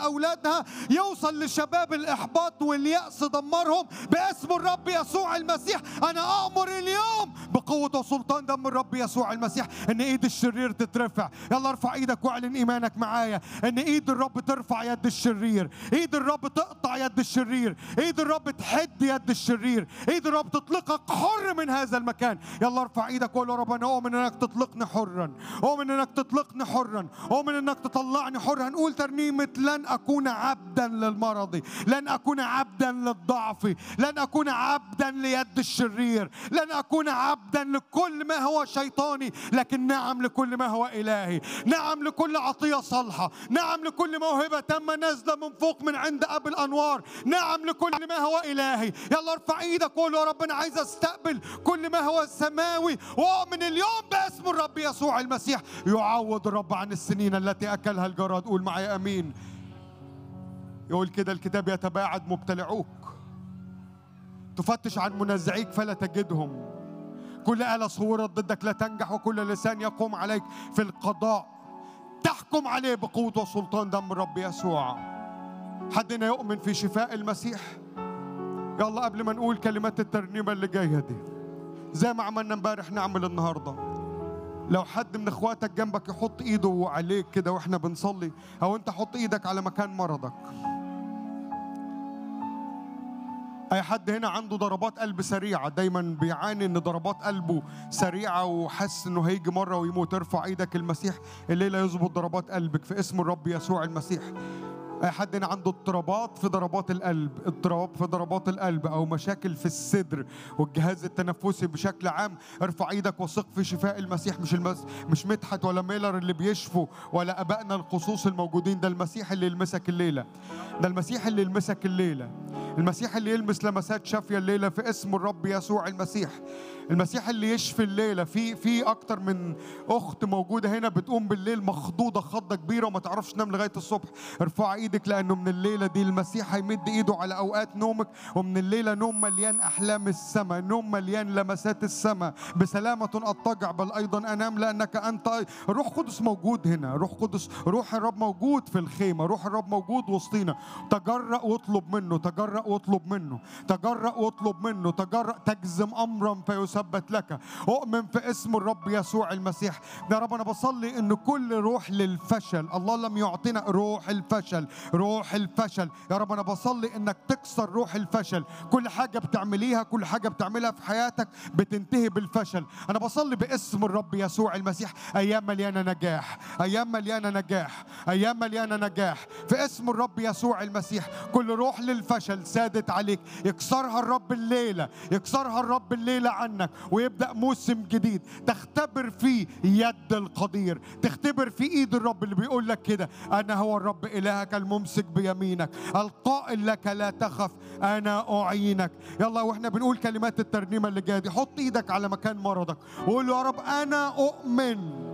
أولادها يوصل لشباب الإحباط واليأس دمرهم باسم الرب يسوع المسيح أنا أأمر اليوم بقوة وسلطان دم الرب يسوع المسيح إن إيد الشرير تترفع يلا ارفع إيدك واعلن إيمانك معايا إن إيد الرب ترفع يد الشرير إيد الرب تقطع يد الشرير إيد الرب تحد يد الشرير إيد الرب تطلقك حر من هذا المكان يلا ارفع إيدك وقول يا رب أنا أؤمن إنك تطلقني حرا أؤمن إنك تطلقني حرا أؤمن إنك تطلعني حرا هنقول ترنيمة لن أكون عبدا للمرض لن أكون عبدا للضعف لن أكون عبدا ليد الشرير لن أكون عبدا لكل ما هو شيطاني لكن نعم لكل ما هو إلهي نعم لكل عطية صالحة نعم لكل موهبة تم نازلة من فوق من عند أب الأنوار نعم لكل ما هو إلهي يلا ارفع إيدك وقول يا رب أنا عايز أستقبل كل ما هو سماوي وأؤمن اليوم باسم الرب يسوع المسيح يعوض الرب عن السنين التي أكلها الجراد قول معي أمين يقول كده الكتاب يتباعد مبتلعوك تفتش عن منازعيك فلا تجدهم كل آلة صورت ضدك لا تنجح وكل لسان يقوم عليك في القضاء تحكم عليه بقوة وسلطان دم الرب يسوع حدنا يؤمن في شفاء المسيح يلا قبل ما نقول كلمات الترنيمة اللي جاية دي زي ما عملنا امبارح نعمل النهارده لو حد من اخواتك جنبك يحط ايده عليك كده واحنا بنصلي او انت حط ايدك على مكان مرضك اي حد هنا عنده ضربات قلب سريعه دايما بيعاني ان ضربات قلبه سريعه وحس انه هيجي مره ويموت ارفع ايدك المسيح الليله يظبط ضربات قلبك في اسم الرب يسوع المسيح اي حد هنا عنده اضطرابات في ضربات القلب اضطراب في ضربات القلب او مشاكل في الصدر والجهاز التنفسي بشكل عام ارفع ايدك وثق في شفاء المسيح مش المس... مش مدحت ولا ميلر اللي بيشفوا ولا ابائنا القصوص الموجودين ده المسيح اللي يلمسك الليله ده المسيح اللي يلمسك الليله المسيح اللي يلمس لمسات شافيه الليله في اسم الرب يسوع المسيح المسيح اللي يشفي الليله في في اكتر من اخت موجوده هنا بتقوم بالليل مخضوضه خضه كبيره وما تعرفش تنام لغايه الصبح ارفع ايدك لانه من الليله دي المسيح هيمد ايده على اوقات نومك ومن الليله نوم مليان احلام السماء نوم مليان لمسات السماء بسلامه اضطجع بل ايضا انام لانك انت روح قدس موجود هنا روح قدس روح الرب موجود في الخيمه روح الرب موجود وسطينا تجرأ واطلب منه تجرأ واطلب منه تجرأ واطلب منه تجرأ تجزم امرا فيثبت لك اؤمن في اسم الرب يسوع المسيح يا رب انا بصلي ان كل روح للفشل الله لم يعطينا روح الفشل روح الفشل يا رب انا بصلي انك تكسر روح الفشل كل حاجه بتعمليها كل حاجه بتعملها في حياتك بتنتهي بالفشل انا بصلي باسم الرب يسوع المسيح ايام مليانه نجاح ايام مليانه نجاح ايام مليانه نجاح في اسم الرب يسوع المسيح كل روح للفشل سادت عليك يكسرها الرب الليله يكسرها الرب الليله عنك ويبدا موسم جديد تختبر فيه يد القدير تختبر في ايد الرب اللي بيقول لك كده انا هو الرب الهك الممسك بيمينك القائل لك لا تخف انا اعينك يلا واحنا بنقول كلمات الترنيمه اللي جايه دي حط ايدك على مكان مرضك وقول له يا رب انا اؤمن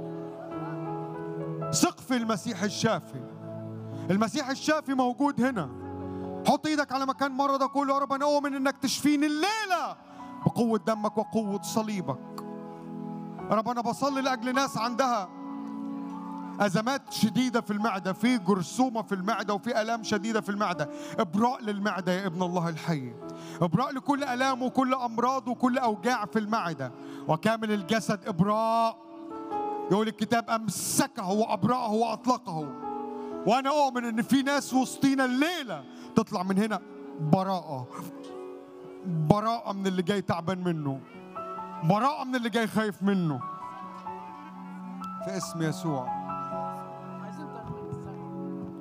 ثق في المسيح الشافي المسيح الشافي موجود هنا حط ايدك على مكان مرضك وقول له يا رب انا اؤمن انك تشفيني الليله بقوه دمك وقوه صليبك يا رب انا بصلي لاجل ناس عندها ازمات شديده في المعده في جرثومه في المعده وفي الام شديده في المعده ابراء للمعده يا ابن الله الحي ابراء لكل الام وكل امراض وكل اوجاع في المعده وكامل الجسد ابراء يقول الكتاب امسكه وابرأه واطلقه وانا اؤمن ان في ناس وسطينا الليله تطلع من هنا براءه براءه من اللي جاي تعبان منه براءه من اللي جاي خايف منه في اسم يسوع